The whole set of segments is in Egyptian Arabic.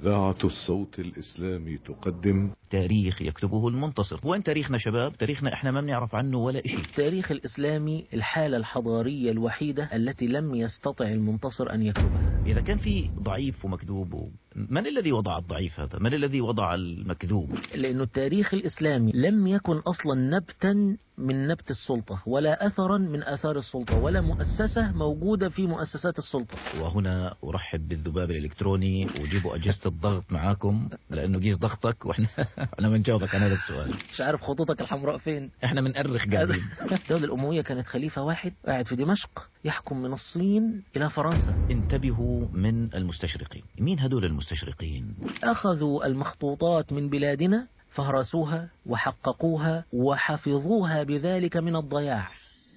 إذاعة الصوت الإسلامي تقدم تاريخ يكتبه المنتصر وين تاريخنا شباب تاريخنا احنا ما بنعرف عنه ولا شيء التاريخ الإسلامي الحالة الحضارية الوحيدة التي لم يستطع المنتصر أن يكتبها إذا كان في ضعيف ومكذوب من الذي وضع الضعيف هذا من الذي وضع المكذوب لأن التاريخ الإسلامي لم يكن أصلا نبتا من نبت السلطة ولا أثرا من آثار السلطة ولا مؤسسة موجودة في مؤسسات السلطة وهنا أرحب بالذباب الإلكتروني وجيبوا أجهزة الضغط معاكم لأنه قيس ضغطك وإحنا احنا بنجاوبك عن هذا السؤال مش عارف خطوطك الحمراء فين إحنا بنأرخ قاعدين الدولة الأموية كانت خليفة واحد قاعد في دمشق يحكم من الصين إلى فرنسا انتبهوا من المستشرقين مين هدول المستشرقين أخذوا المخطوطات من بلادنا فهرسوها وحققوها وحفظوها بذلك من الضياع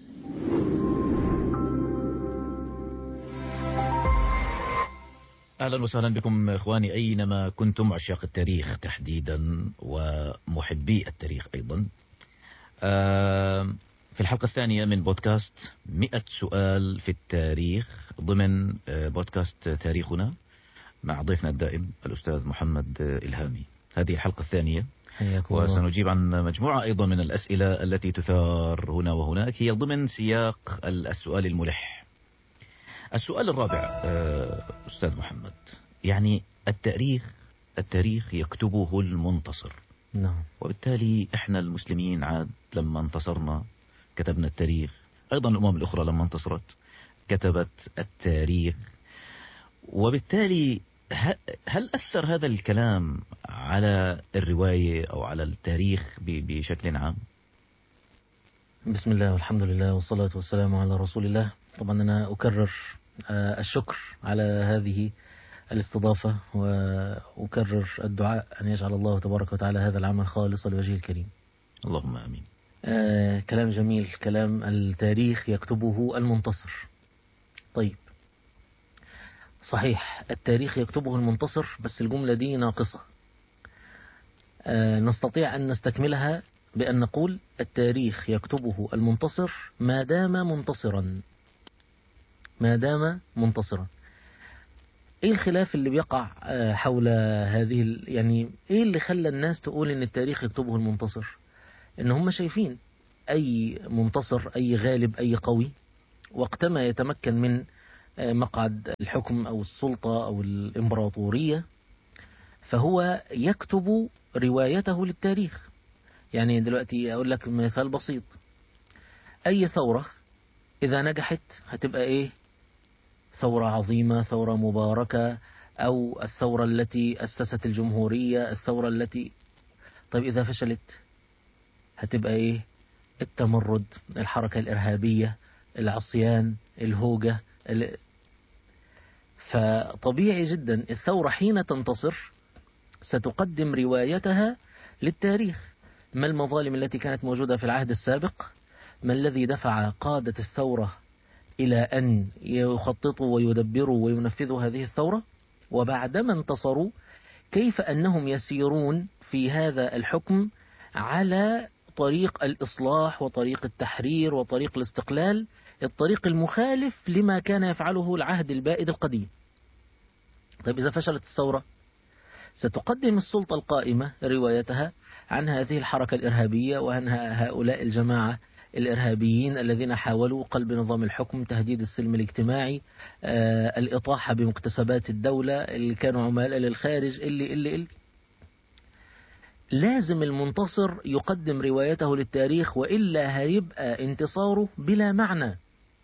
أهلا وسهلا بكم إخواني أينما كنتم عشاق التاريخ تحديدا ومحبي التاريخ أيضا آه، في الحلقة الثانية من بودكاست مئة سؤال في التاريخ ضمن آه، بودكاست تاريخنا مع ضيفنا الدائم الأستاذ محمد إلهامي هذه الحلقة الثانية حياكم الله وسنجيب عن مجموعة أيضا من الأسئلة التي تثار هنا وهناك هي ضمن سياق السؤال الملح السؤال الرابع آه، أستاذ محمد يعني التاريخ التاريخ يكتبه المنتصر نعم وبالتالي احنا المسلمين عاد لما انتصرنا كتبنا التاريخ ايضا الامم الاخرى لما انتصرت كتبت التاريخ وبالتالي ه- هل اثر هذا الكلام على الروايه او على التاريخ ب- بشكل عام؟ بسم الله والحمد لله والصلاة والسلام على رسول الله طبعا أنا أكرر آه، الشكر على هذه الاستضافة وأكرر الدعاء أن يجعل الله تبارك وتعالى هذا العمل خالصا لوجهه الكريم اللهم امين. آه كلام جميل كلام التاريخ يكتبه المنتصر طيب صحيح التاريخ يكتبه المنتصر بس الجملة دي ناقصة آه نستطيع أن نستكملها بأن نقول التاريخ يكتبه المنتصر ما دام منتصرا ما دام منتصرا ايه الخلاف اللي بيقع آه، حول هذه ال- يعني ايه اللي خلى الناس تقول ان التاريخ يكتبه المنتصر ان هم شايفين اي منتصر اي غالب اي قوي وقتما يتمكن من آه، مقعد الحكم او السلطة او الامبراطورية فهو يكتب روايته للتاريخ يعني دلوقتي اقول لك مثال بسيط اي ثورة اذا نجحت هتبقى ايه ثورة عظيمة ثورة مباركة او الثورة التي اسست الجمهورية الثورة التي طيب اذا فشلت هتبقى ايه التمرد الحركة الارهابية العصيان الهوجة ال... فطبيعي جدا الثورة حين تنتصر ستقدم روايتها للتاريخ ما المظالم التي كانت موجودة في العهد السابق ما الذي دفع قادة الثورة إلى أن يخططوا ويدبروا وينفذوا هذه الثورة وبعدما انتصروا كيف أنهم يسيرون في هذا الحكم على طريق الإصلاح وطريق التحرير وطريق الاستقلال الطريق المخالف لما كان يفعله العهد البائد القديم طيب إذا فشلت الثورة ستقدم السلطة القائمة روايتها عن هذه الحركة الإرهابية وعن هؤلاء الجماعة الإرهابيين الذين حاولوا قلب نظام الحكم تهديد السلم الاجتماعي آه، الإطاحة بمكتسبات الدولة اللي كانوا عملاء للخارج اللي اللي اللي لازم المنتصر يقدم روايته للتاريخ وإلا هيبقى انتصاره بلا معنى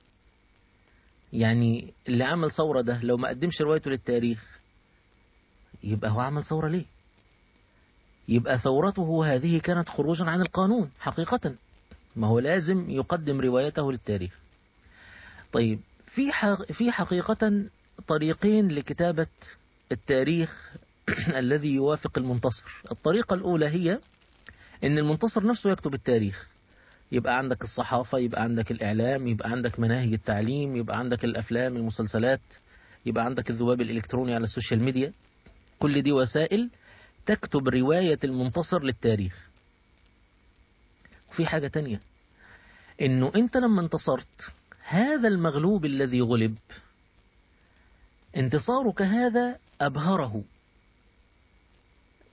يعني اللي عمل ثورة ده لو ما قدمش روايته للتاريخ يبقى هو عمل ثورة ليه يبقى ثورته هذه كانت خروجا عن القانون حقيقة ما هو لازم يقدم روايته للتاريخ طيب في حق في حقيقة طريقين لكتابة التاريخ الذي يوافق المنتصر الطريقة الأولى هي أن المنتصر نفسه يكتب التاريخ يبقى عندك الصحافة يبقى عندك الإعلام يبقى عندك مناهج التعليم يبقى عندك الأفلام المسلسلات يبقى عندك الذباب الإلكتروني على السوشيال ميديا كل دي وسائل تكتب رواية المنتصر للتاريخ وفي حاجة تانية انه انت لما انتصرت هذا المغلوب الذي غلب انتصارك هذا ابهره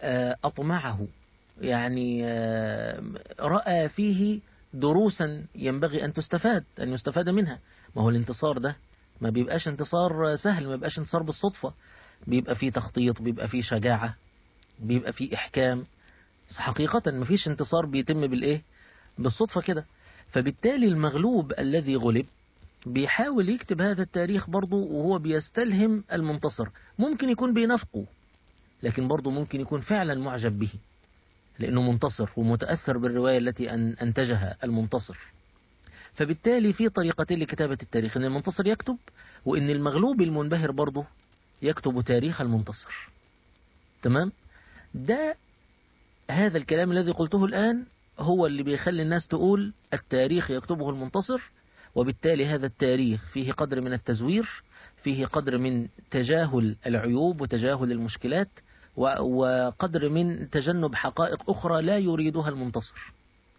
آه، أطمعه يعني آه، رأى فيه دروسا ينبغي أن تستفاد أن يستفاد منها ما هو الانتصار ده ما بيبقاش انتصار سهل ما بيبقاش انتصار بالصدفة بيبقى فيه تخطيط بيبقى فيه شجاعة بيبقى فيه إحكام حقيقة ما فيش انتصار بيتم بالإيه بالصدفة كده فبالتالي المغلوب الذي غلب بيحاول يكتب هذا التاريخ برضه وهو بيستلهم المنتصر ممكن يكون بينافقه لكن برضه ممكن يكون فعلا معجب به لأنه منتصر ومتأثر بالرواية التي أن- أنتجها المنتصر فبالتالي في طريقتين لكتابة التاريخ أن المنتصر يكتب وأن المغلوب المنبهر برضه يكتب تاريخ المنتصر تمام ده هذا الكلام الذي قلته الآن هو اللي بيخلي الناس تقول التاريخ يكتبه المنتصر وبالتالي هذا التاريخ فيه قدر من التزوير فيه قدر من تجاهل العيوب وتجاهل المشكلات و- وقدر من تجنب حقائق أخرى لا يريدها المنتصر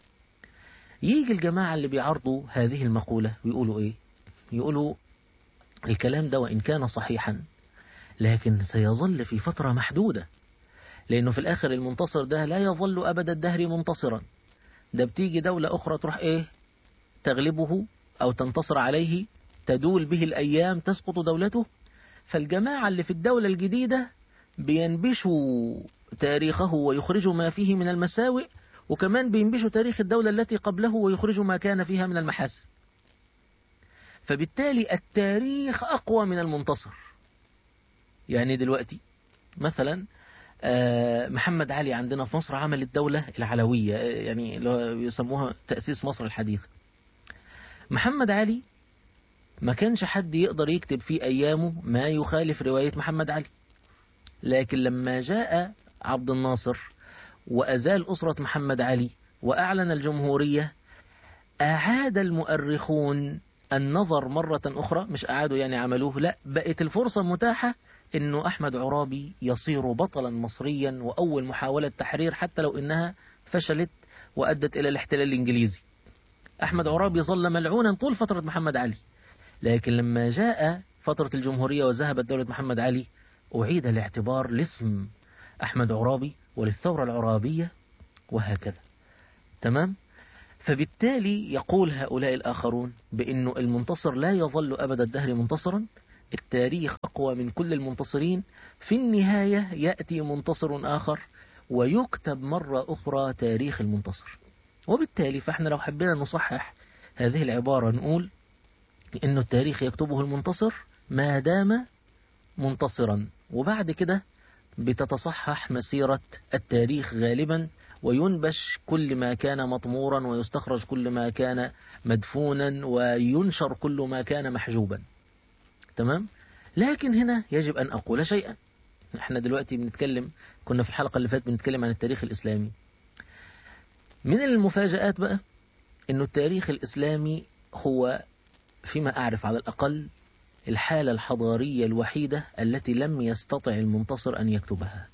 يجي الجماعة اللي بيعرضوا هذه المقولة ويقولوا إيه يقولوا الكلام ده وإن كان صحيحا لكن سيظل في فترة محدودة لأنه في الآخر المنتصر ده لا يظل أبد الدهر منتصرا ده بتيجي دولة أخرى تروح إيه تغلبه أو تنتصر عليه تدول به الأيام تسقط دولته فالجماعة اللي في الدولة الجديدة بينبشوا تاريخه ويخرجوا ما فيه من المساوئ وكمان بينبشوا تاريخ الدولة التي قبله ويخرجوا ما كان فيها من المحاسن فبالتالي التاريخ أقوى من المنتصر يعني دلوقتي مثلا آه، محمد علي عندنا في مصر عمل الدولة العلوية آه، يعني اللي هو يسموها تأسيس مصر الحديثة محمد علي ما كانش حد يقدر يكتب في أيامه ما يخالف رواية محمد علي لكن لما جاء عبد الناصر وأزال أسرة محمد علي وأعلن الجمهورية أعاد المؤرخون النظر مرة أخرى مش أعادوا يعني عملوه لا بقت الفرصة متاحة أنه أحمد عرابي يصير بطلا مصريا وأول محاولة تحرير حتى لو أنها فشلت وأدت إلى الاحتلال الإنجليزي أحمد عرابي ظل ملعونا طول فترة محمد علي لكن لما جاء فترة الجمهورية وذهبت دولة محمد علي أعيد الاعتبار لاسم أحمد عرابي وللثورة العرابية وهكذا تمام فبالتالي يقول هؤلاء الآخرون بأنه المنتصر لا يظل أبد الدهر منتصرا التاريخ أقوى من كل المنتصرين في النهاية يأتي منتصر آخر ويكتب مرة أخرى تاريخ المنتصر وبالتالي فإحنا لو حبينا نصحح هذه العبارة نقول إنه التاريخ يكتبه المنتصر ما دام منتصرا وبعد كده بتتصحح مسيرة التاريخ غالبا وينبش كل ما كان مطمورا ويستخرج كل ما كان مدفونا وينشر كل ما كان محجوبا تمام لكن هنا يجب أن أقول شيئا احنا دلوقتي بنتكلم كنا في الحلقة اللي فاتت بنتكلم عن التاريخ الإسلامي من المفاجآت بقى انه التاريخ الإسلامي هو فيما أعرف على الأقل الحالة الحضارية الوحيدة التي لم يستطع المنتصر أن يكتبها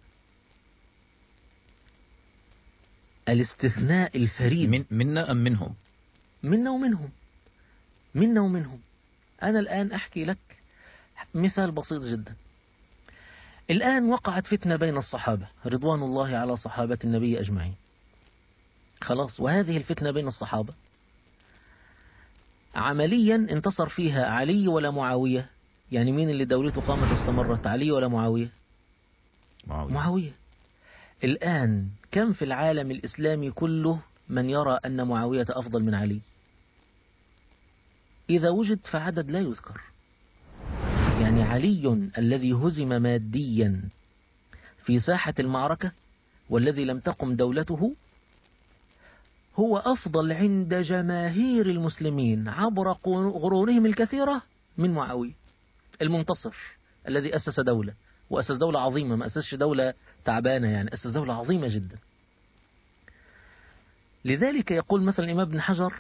الاستثناء الفريد من منا أم منهم منا ومنهم منا ومنهم أنا الآن أحكي لك مثال بسيط جدا الآن وقعت فتنة بين الصحابة رضوان الله على صحابة النبي أجمعين خلاص وهذه الفتنة بين الصحابة عمليا انتصر فيها علي ولا معاوية يعني مين اللي دولته قامت واستمرت علي ولا معاوية معاوية معاوية الآن كم في العالم الإسلامي كله من يرى أن معاوية أفضل من علي إذا وجد فعدد لا يذكر يعني علي الذي هزم ماديا في ساحة المعركة والذي لم تقم دولته هو أفضل عند جماهير المسلمين عبر قرونهم الكثيرة من معاوية المنتصر الذي أسس دولة وأسس دولة عظيمة ما أسسش دولة تعبانة يعني أسس دولة عظيمة جدا لذلك يقول مثلا الإمام ابن حجر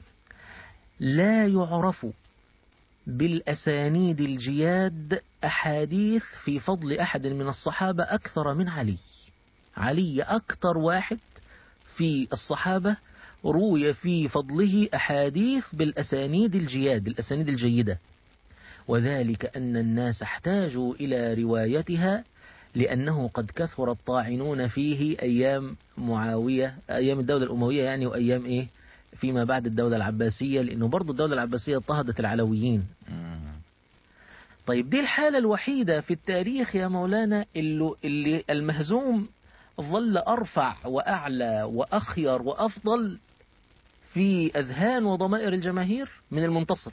لا يعرف بالأسانيد الجياد أحاديث في فضل أحد من الصحابة أكثر من علي علي أكثر واحد في الصحابة روي في فضله أحاديث بالأسانيد الجياد الأسانيد الجيدة وذلك أن الناس احتاجوا إلى روايتها لأنه قد كثر الطاعنون فيه أيام معاوية أيام الدولة الأموية يعني وأيام إيه فيما بعد الدولة العباسية لأنه برضو الدولة العباسية اضطهدت العلويين مم. طيب دي الحالة الوحيدة في التاريخ يا مولانا اللي, اللي المهزوم ظل أرفع وأعلى وأخير وأفضل في أذهان وضمائر الجماهير من المنتصر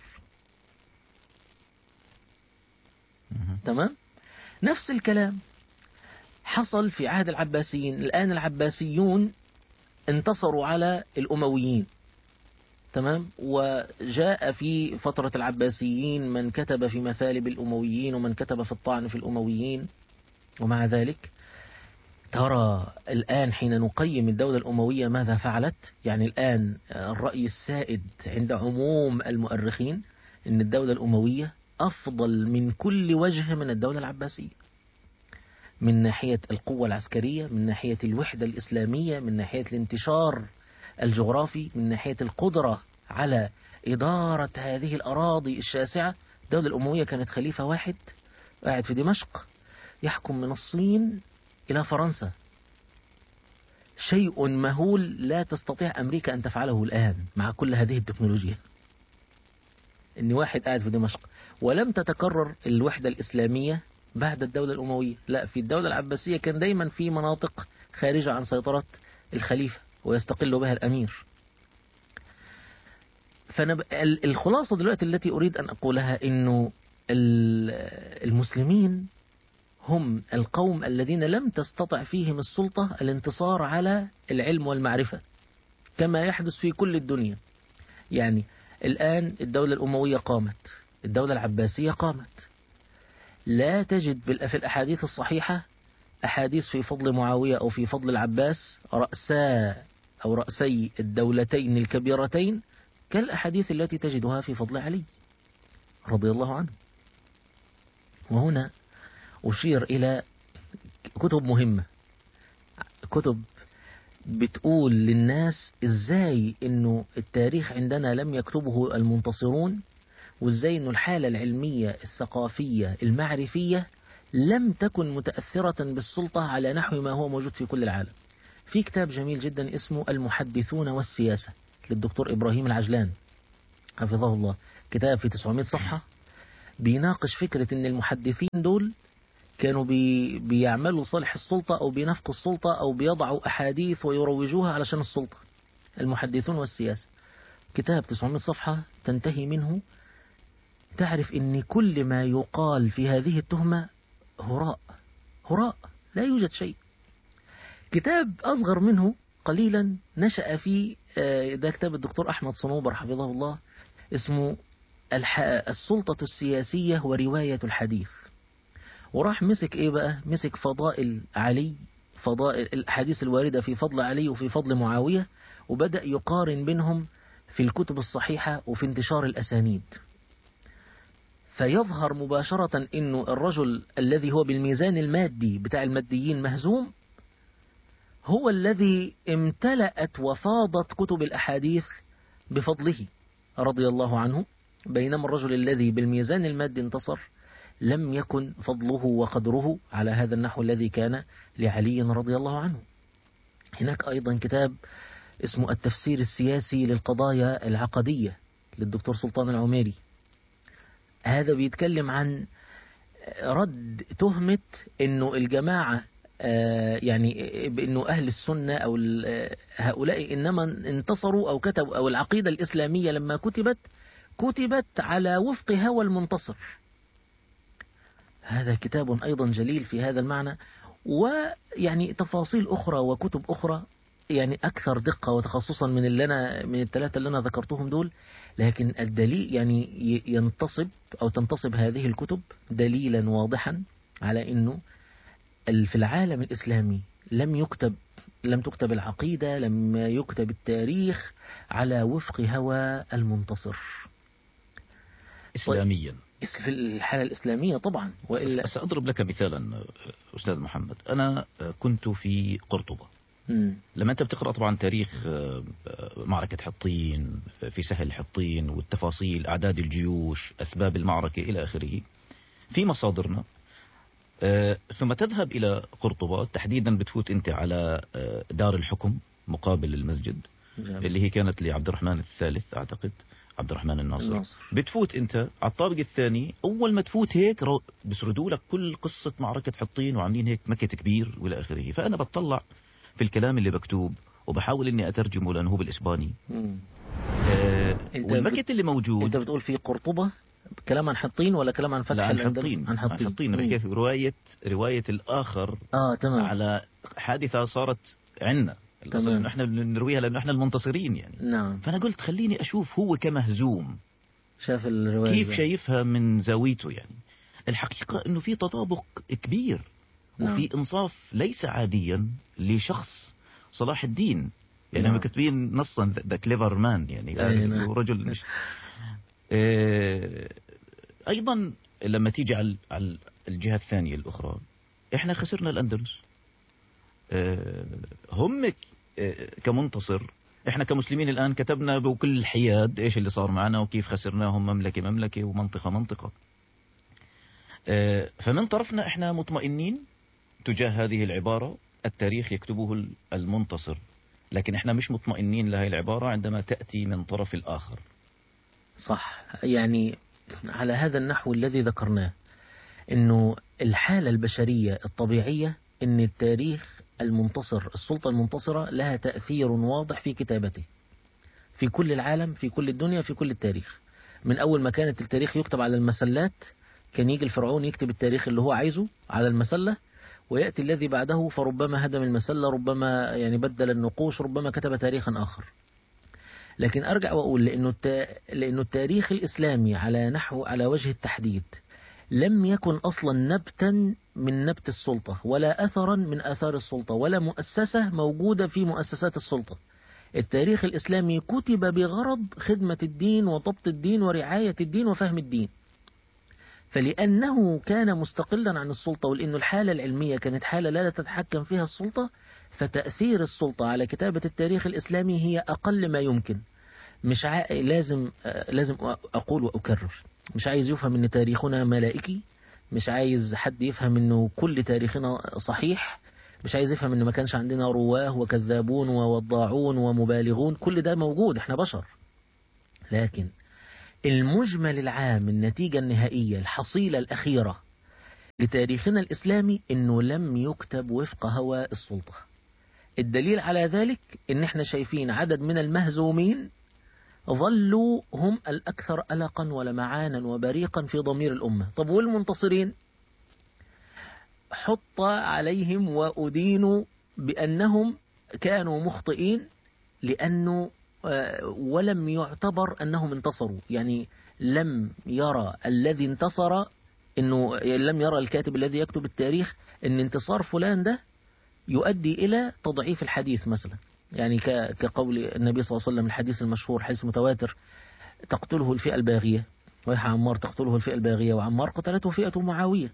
مم. تمام نفس الكلام حصل في عهد العباسيين الآن العباسيون انتصروا على الأمويين تمام وجاء في فترة العباسيين من كتب في مثالب الأمويين ومن كتب في الطعن في الأمويين ومع ذلك ترى الآن حين نقيم الدولة الأموية ماذا فعلت يعني الآن الرأي السائد عند عموم المؤرخين أن الدولة الأموية أفضل من كل وجه من الدولة العباسية من ناحية القوة العسكرية من ناحية الوحدة الإسلامية من ناحية الانتشار الجغرافي من ناحية القدرة على إدارة هذه الأراضي الشاسعة الدولة الأموية كانت خليفة واحد قاعد في دمشق يحكم من الصين إلى فرنسا شيء مهول لا تستطيع أمريكا أن تفعله الآن مع كل هذه التكنولوجيا إن واحد قاعد في دمشق ولم تتكرر الوحدة الإسلامية بعد الدولة الأموية لا في الدولة العباسية كان دايما في مناطق خارجة عن سيطرة الخليفة ويستقل بها الأمير فالخلاصة دلوقتي التي أريد أن أقولها أنه المسلمين هم القوم الذين لم تستطع فيهم السلطة الانتصار على العلم والمعرفة كما يحدث في كل الدنيا يعني الآن الدولة الأموية قامت الدولة العباسية قامت لا تجد في الأحاديث الصحيحة أحاديث في فضل معاوية أو في فضل العباس رأسا أو رأسي الدولتين الكبيرتين كالأحاديث التي تجدها في فضل علي رضي الله عنه وهنا أشير إلى كتب مهمة كتب بتقول للناس ازاي انه التاريخ عندنا لم يكتبه المنتصرون وازاي انه الحالة العلمية الثقافية المعرفية لم تكن متأثرة بالسلطة على نحو ما هو موجود في كل العالم في كتاب جميل جدا اسمه المحدثون والسياسة للدكتور إبراهيم العجلان حفظه الله كتاب في 900 صفحة بيناقش فكرة ان المحدثين دول كانوا بي بيعملوا صالح السلطة أو بينافقوا السلطة أو بيضعوا أحاديث ويروجوها علشان السلطة المحدثون والسياسة كتاب 900 صفحة تنتهي منه تعرف أن كل ما يقال في هذه التهمة هراء هراء لا يوجد شيء كتاب أصغر منه قليلا نشأ فيه ده كتاب الدكتور أحمد صنوبر حفظه الله اسمه السلطة السياسية ورواية الحديث وراح مسك ايه بقى مسك فضائل علي فضائل الأحاديث الواردة في فضل علي وفي فضل معاوية وبدأ يقارن بينهم في الكتب الصحيحة وفي انتشار الأسانيد فيظهر مباشرة انه الرجل الذي هو بالميزان المادي بتاع الماديين مهزوم هو الذي امتلأت وفاضت كتب الأحاديث بفضله رضي الله عنه بينما الرجل الذي بالميزان المادي انتصر لم يكن فضله وقدره على هذا النحو الذي كان لعلي رضي الله عنه هناك أيضا كتاب اسمه التفسير السياسي للقضايا العقدية للدكتور سلطان العميري هذا بيتكلم عن رد تهمة انه الجماعة يعني بانه اهل السنة او هؤلاء انما انتصروا او كتبوا او العقيدة الاسلامية لما كتبت كتبت على وفق هوى المنتصر هذا كتاب أيضا جليل في هذا المعنى ويعني تفاصيل أخرى وكتب أخرى يعني أكثر دقة وتخصصا من اللي أنا من الثلاثة اللي أنا ذكرتهم دول لكن الدليل يعني ينتصب أو تنتصب هذه الكتب دليلا واضحا على أنه في العالم الإسلامي لم يكتب لم تكتب العقيدة لم يكتب التاريخ على وفق هوى المنتصر إسلاميا في الحالة الإسلامية طبعا وإلا سأضرب لك مثالا أستاذ محمد أنا كنت في قرطبة مم. لما أنت بتقرأ طبعا تاريخ معركة حطين في سهل حطين والتفاصيل أعداد الجيوش أسباب المعركة إلى آخره في مصادرنا آه، ثم تذهب إلى قرطبة تحديدا بتفوت أنت على آه، دار الحكم مقابل المسجد جميل. اللي هي كانت لعبد الرحمن الثالث أعتقد عبد الرحمن الناصر, الناصر. بتفوت أنت على الطابق الثاني أول ما تفوت هيك رو- بسردوا لك كل قصة معركة حطين وعاملين هيك مكت كبير وإلى آخره فأنا بطلع في الكلام اللي مكتوب وبحاول إني أترجمه لأنه هو بالإسباني مم. آه أنت والمكت اللي موجود انت بتقول في قرطبة كلام عن حطين ولا كلام عن فتح لا عن الأندلس؟ حطين عن حطين, حطين مم. بحكي رواية رواية الآخر اه تمام على حادثة صارت عنا الأصل تمام. إنه احنا بنرويها لأنه احنا المنتصرين يعني نعم فأنا قلت خليني أشوف هو كمهزوم شاف الرواية كيف ازاي. شايفها من زاويته يعني الحقيقة أنه في تطابق كبير نعم. وفي إنصاف ليس عاديا لشخص صلاح الدين يعني نعم. هم كاتبين نصا ذا كليفر مان يعني أي نعم. رجل مش آه، أيضا لما تيجي على على الجهة الثانية الأخرى إحنا خسرنا الأندلس آه، هم ك- آه، كمنتصر احنا كمسلمين الان كتبنا بكل الحياد ايش اللي صار معنا وكيف خسرناهم مملكه مملكه ومنطقه منطقه. آه، فمن طرفنا احنا مطمئنين تجاه هذه العباره التاريخ يكتبه المنتصر لكن احنا مش مطمئنين لهذه العباره عندما تاتي من طرف الاخر. صح يعني على هذا النحو الذي ذكرناه انه الحالة البشرية الطبيعية ان التاريخ المنتصر السلطة المنتصرة لها تأثير واضح في كتابته في كل العالم في كل الدنيا في كل التاريخ من أول ما كانت التاريخ يكتب على المسلات كان يجي الفرعون يكتب التاريخ اللي هو عايزه على المسلة ويأتي الذي بعده فربما هدم المسلة ربما يعني بدل النقوش ربما كتب تاريخا آخر لكن أرجع وأقول لأنه, التا... لأنه التاريخ الإسلامي على نحو على وجه التحديد لم يكن أصلا نبتا من نبت السلطة ولا أثرا من آثار السلطة ولا مؤسسة موجودة في مؤسسات السلطة التاريخ الإسلامي كتب بغرض خدمة الدين وضبط الدين ورعاية الدين وفهم الدين فلأنه كان مستقلا عن السلطة ولأنه الحالة العلمية كانت حالة لا تتحكم فيها السلطة فتأثير السلطة على كتابة التاريخ الإسلامي هي أقل ما يمكن مش ع... لازم آه، لازم أقول وأكرر مش عايز يفهم ان تاريخنا ملائكي مش عايز حد يفهم انه كل تاريخنا صحيح مش عايز يفهم ان ما كانش عندنا رواه وكذابون ووضاعون ومبالغون كل ده موجود احنا بشر لكن المجمل العام النتيجة النهائية الحصيلة الأخيرة لتاريخنا الإسلامي انه لم يكتب وفق هوى السلطة الدليل على ذلك ان احنا شايفين عدد من المهزومين ظلوا هم الأكثر ألقا ولمعانا وبريقا في ضمير الأمة طب والمنتصرين حط عليهم وأدينوا بأنهم كانوا مخطئين لأنه آه، ولم يعتبر أنهم انتصروا يعني لم يرى الذي انتصر انه لم يرى الكاتب الذي يكتب التاريخ ان انتصار فلان ده يؤدي الى تضعيف الحديث مثلا يعني ك- كقول النبي صلى الله عليه وسلم الحديث المشهور حديث متواتر تقتله الفئة الباغية ويح عمار تقتله الفئة الباغية وعمار قتلته فئة معاوية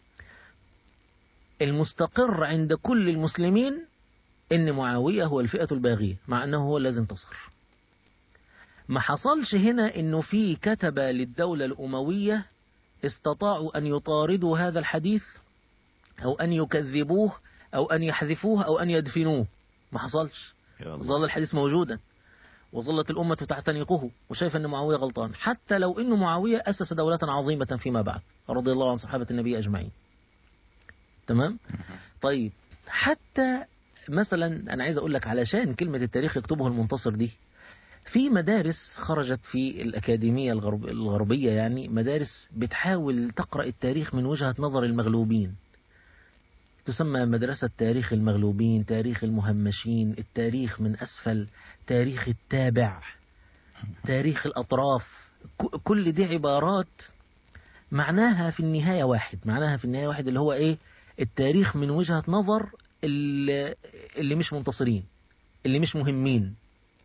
المستقر عند كل المسلمين ان معاوية هو الفئة الباغية مع انه هو الذي انتصر ما حصلش هنا انه في كتبة للدولة الاموية استطاعوا ان يطاردوا هذا الحديث او ان يكذبوه او ان يحذفوه او ان يدفنوه ما حصلش يا الله. ظل الحديث موجودا وظلت الأمة تعتنقه وشايف أن معاوية غلطان حتى لو أن معاوية أسس دولة عظيمة فيما بعد رضي الله عن صحابة النبي أجمعين تمام طيب حتى مثلا أنا عايز أقول لك علشان كلمة التاريخ يكتبه المنتصر دي في مدارس خرجت في الأكاديمية الغرب الغربية يعني مدارس بتحاول تقرأ التاريخ من وجهة نظر المغلوبين تسمى مدرسة تاريخ المغلوبين تاريخ المهمشين التاريخ من أسفل تاريخ التابع تاريخ الأطراف ك- كل دي عبارات معناها في النهاية واحد معناها في النهاية واحد اللي هو إيه التاريخ من وجهة نظر اللي, اللي مش منتصرين اللي مش مهمين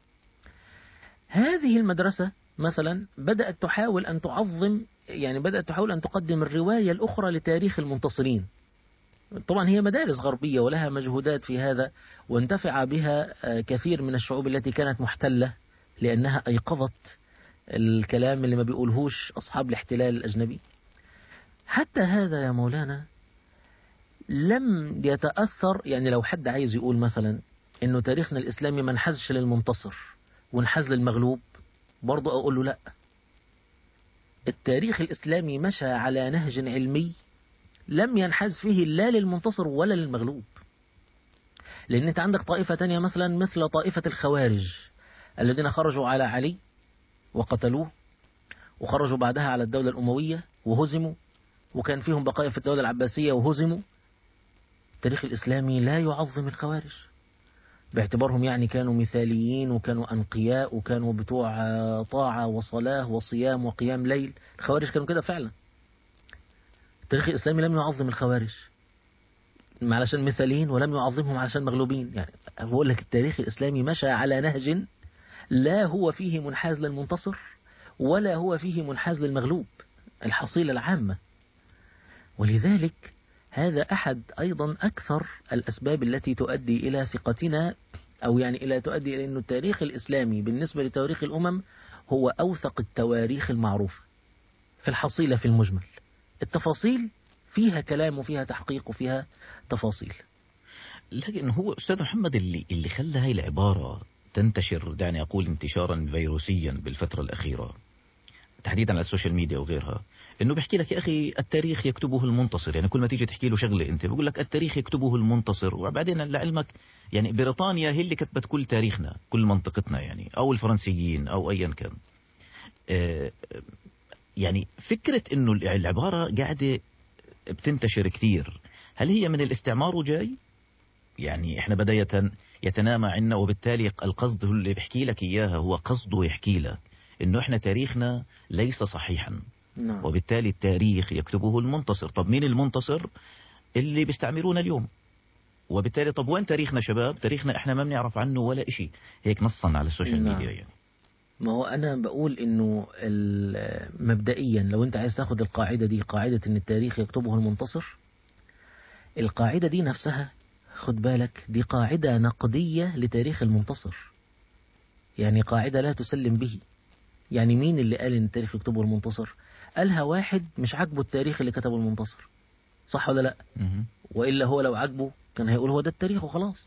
هذه المدرسة مثلا بدأت تحاول أن تعظم يعني بدأت تحاول أن تقدم الرواية الأخرى لتاريخ المنتصرين طبعا هي مدارس غربية ولها مجهودات في هذا وانتفع بها آه، كثير من الشعوب التي كانت محتلة لأنها أيقظت الكلام اللي ما بيقولهوش أصحاب الاحتلال الأجنبي حتى هذا يا مولانا لم يتأثر يعني لو حد عايز يقول مثلا انه تاريخنا الاسلامي ما انحازش للمنتصر وانحاز للمغلوب برضه اقول له لا التاريخ الاسلامي مشى على نهج علمي لم ينحاز فيه لا للمنتصر ولا للمغلوب لان انت عندك طائفة تانية مثلا مثل طائفة الخوارج الذين خرجوا على علي وقتلوه وخرجوا بعدها على الدولة الأموية وهزموا وكان فيهم بقايا في الدولة العباسية وهزموا التاريخ الإسلامي لا يعظم الخوارج باعتبارهم يعني كانوا مثاليين وكانوا أنقياء وكانوا بتوع طاعة وصلاة وصيام وقيام ليل الخوارج كانوا كده فعلا التاريخ الإسلامي لم يعظم الخوارج علشان مثاليين ولم يعظمهم علشان مغلوبين يعني بقول لك التاريخ الإسلامي مشى على نهج لا هو فيه منحاز للمنتصر ولا هو فيه منحاز للمغلوب الحصيلة العامة ولذلك هذا أحد أيضا أكثر الأسباب التي تؤدي إلى ثقتنا أو يعني إلى تؤدي إلى أن التاريخ الإسلامي بالنسبة لتواريخ الأمم هو أوثق التواريخ المعروفة في الحصيلة في المجمل التفاصيل فيها كلام وفيها تحقيق وفيها تفاصيل لكن هو أستاذ محمد اللي, اللي خلى هاي العبارة تنتشر دعني أقول انتشارا فيروسيا بالفترة الأخيرة تحديدا على السوشيال ميديا وغيرها انه بيحكي لك يا اخي التاريخ يكتبه المنتصر يعني كل ما تيجي تحكي له شغله انت بيقول لك التاريخ يكتبه المنتصر وبعدين لعلمك يعني بريطانيا هي اللي كتبت كل تاريخنا كل منطقتنا يعني او الفرنسيين او ايا كان آه، يعني فكرة انه العبارة قاعدة بتنتشر كثير هل هي من الاستعمار وجاي يعني احنا بداية يتنامى عنا وبالتالي القصد اللي بيحكي لك اياها هو قصده يحكي لك انه احنا تاريخنا ليس صحيحا نعم. وبالتالي التاريخ يكتبه المنتصر طب مين المنتصر اللي بيستعمرونا اليوم وبالتالي طب وين تاريخنا شباب تاريخنا احنا ما بنعرف عنه ولا اشي هيك نصا على السوشيال نعم. ميديا يعني ما هو أنا بقول إنه مبدئيا لو أنت عايز تاخد القاعدة دي قاعدة إن التاريخ يكتبه المنتصر القاعدة دي نفسها خد بالك دي قاعدة نقدية لتاريخ المنتصر يعني قاعدة لا تسلم به يعني مين اللي قال إن التاريخ يكتبه المنتصر قالها واحد مش عاجبه التاريخ اللي كتبه المنتصر صح ولا لا مهم. وإلا هو لو عجبه كان هيقول هو ده التاريخ وخلاص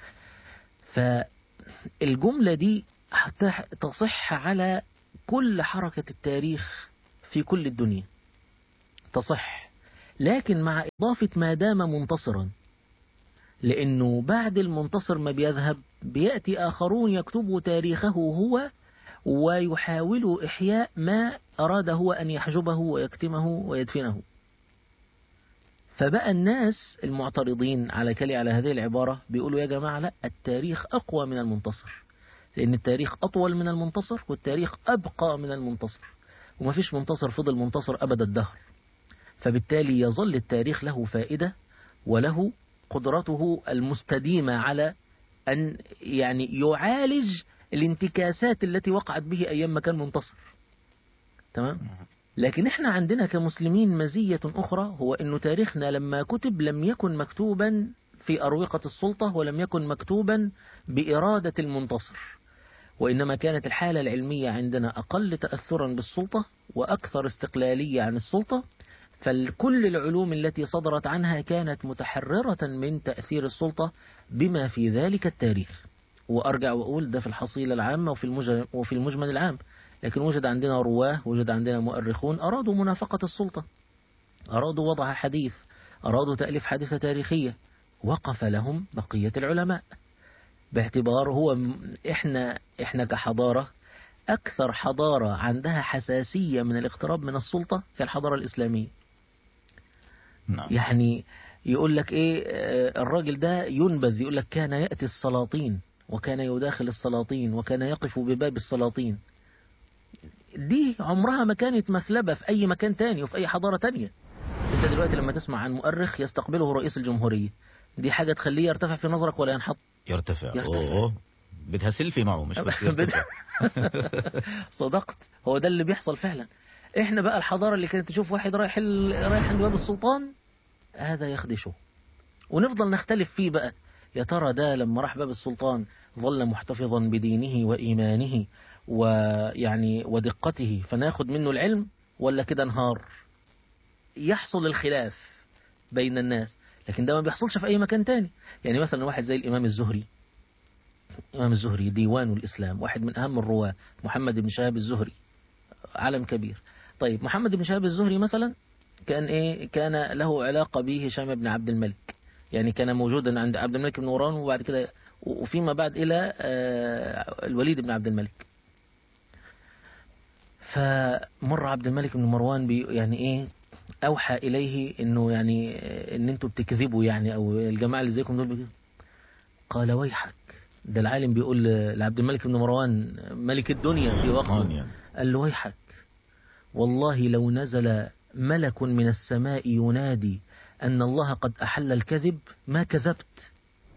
فالجملة دي حتى تصح على كل حركة التاريخ في كل الدنيا تصح لكن مع إضافة ما دام منتصرا لأنه بعد المنتصر ما بيذهب بيأتي آخرون يكتبوا تاريخه هو ويحاولوا إحياء ما أراد هو أن يحجبه ويكتمه ويدفنه فبقى الناس المعترضين على كلي على هذه العبارة بيقولوا يا جماعة لا التاريخ أقوى من المنتصر لأن التاريخ أطول من المنتصر والتاريخ أبقى من المنتصر وما فيش منتصر فضل منتصر أبد الدهر فبالتالي يظل التاريخ له فائدة وله قدرته المستديمة على أن يعني يعالج الانتكاسات التي وقعت به أيام ما كان منتصر تمام لكن احنا عندنا كمسلمين مزية أخرى هو أنه تاريخنا لما كتب لم يكن مكتوبا في أروقة السلطة ولم يكن مكتوبا بإرادة المنتصر وإنما كانت الحالة العلمية عندنا أقل تأثرا بالسلطة وأكثر استقلالية عن السلطة فكل العلوم التي صدرت عنها كانت متحررة من تأثير السلطة بما في ذلك التاريخ وأرجع وأقول ده في الحصيلة العامة وفي المجمل, وفي المجمل العام لكن وجد عندنا رواه وجد عندنا مؤرخون أرادوا منافقة السلطة أرادوا وضع حديث أرادوا تأليف حادثة تاريخية وقف لهم بقية العلماء باعتبار هو إحنا, إحنا كحضارة أكثر حضارة عندها حساسية من الاقتراب من السلطة هي الحضارة الإسلامية نعم يعني يقول لك إيه آه، الراجل ده ينبذ يقول لك كان يأتي السلاطين وكان يداخل السلاطين وكان يقف بباب السلاطين دي عمرها ما كانت مثلبة في أي مكان تاني وفي أي حضارة تانية أنت دلوقتي لما تسمع عن مؤرخ يستقبله رئيس الجمهورية دي حاجة تخليه يرتفع في نظرك ولا ينحط يرتفع, يرتفع. أوه. بدها سيلفي معه مش بس يرتفع صدقت هو ده اللي بيحصل فعلا احنا بقى الحضارة اللي كانت تشوف واحد رايح ال... رايح عند باب السلطان هذا يخدشه ونفضل نختلف فيه بقى يا ترى ده لما راح باب السلطان ظل محتفظا بدينه وإيمانه ويعني ودقته فناخد منه العلم ولا كده انهار يحصل الخلاف بين الناس لكن ده ما بيحصلش في أي مكان تاني يعني مثلا واحد زي الإمام الزهري الإمام الزهري ديوان الإسلام واحد من أهم الرواة محمد بن شهاب الزهري علم كبير طيب محمد بن شهاب الزهري مثلا كان إيه كان له علاقة به هشام بن عبد الملك يعني كان موجودا عند عبد الملك بن مروان وبعد كده وفيما بعد إلى آه، الوليد بن عبد الملك فمر عبد الملك بن مروان بي يعني ايه اوحى اليه انه يعني ان انتوا بتكذبوا يعني او الجماعه اللي زيكم دول بيكذبوا. قال ويحك ده العالم بيقول لعبد الملك بن مروان ملك الدنيا في وقته يعني. قال له ويحك والله لو نزل ملك من السماء ينادي أن الله قد أحل الكذب ما كذبت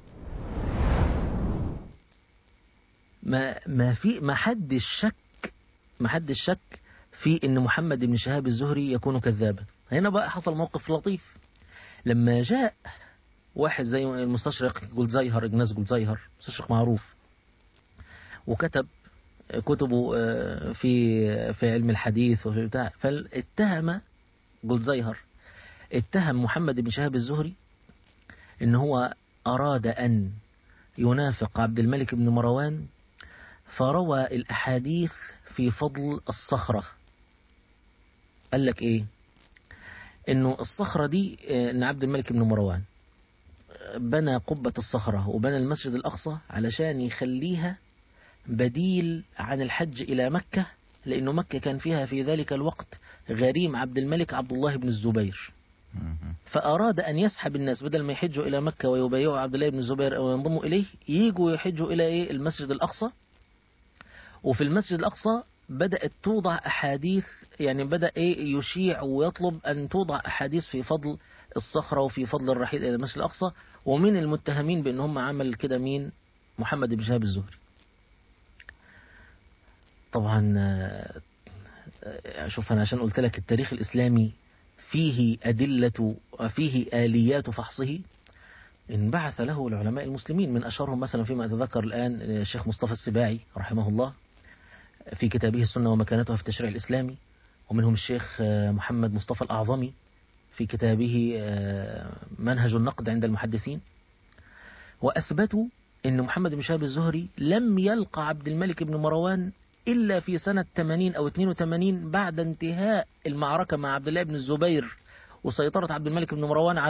ما ما في ما حدش شك ما حدش شك في ان محمد بن شهاب الزهري يكون كذابا هنا بقى حصل موقف لطيف لما جاء واحد زي المستشرق جولزايهر اجناس جولزايهر مستشرق معروف وكتب كتبه آه، في في علم الحديث وفي بتاع فاتهم جولزايهر اتهم محمد بن شهاب الزهري ان هو اراد ان ينافق عبد الملك بن مروان فروى الأحاديث في فضل الصخرة قال لك إيه إنه الصخرة دي آه، إن عبد الملك بن مروان آه، بنى قبة الصخرة وبنى المسجد الأقصى علشان يخليها بديل عن الحج إلى مكة لأنه مكة كان فيها في ذلك الوقت غريم عبد الملك عبد الله بن الزبير مهم. فأراد أن يسحب الناس بدل ما يحجوا إلى مكة ويبايعوا عبد الله بن الزبير أو ينضموا إليه ييجوا يحجوا إلى إيه المسجد الأقصى وفي المسجد الأقصى بدأت توضع أحاديث يعني بدأ إيه يشيع ويطلب أن توضع أحاديث في فضل الصخرة وفي فضل الرحيل إلى المسجد الأقصى ومن المتهمين بأن هم عمل كده مين محمد بن شهاب الزهري طبعا آه، آه، شوف أنا عشان قلت لك التاريخ الإسلامي فيه أدلة فيه آليات فحصه انبعث له العلماء المسلمين من أشهرهم مثلا فيما أتذكر الآن الشيخ مصطفى السباعي رحمه الله في كتابه السنة ومكانتها في التشريع الإسلامي ومنهم الشيخ آه، محمد مصطفى الأعظمي في كتابه آه، منهج النقد عند المحدثين وأثبتوا أن محمد بن شهاب الزهري لم يلقى عبد الملك بن مروان إلا في سنة 80 أو 82 بعد انتهاء المعركة مع عبد الله بن الزبير وسيطرة عبد الملك بن مروان على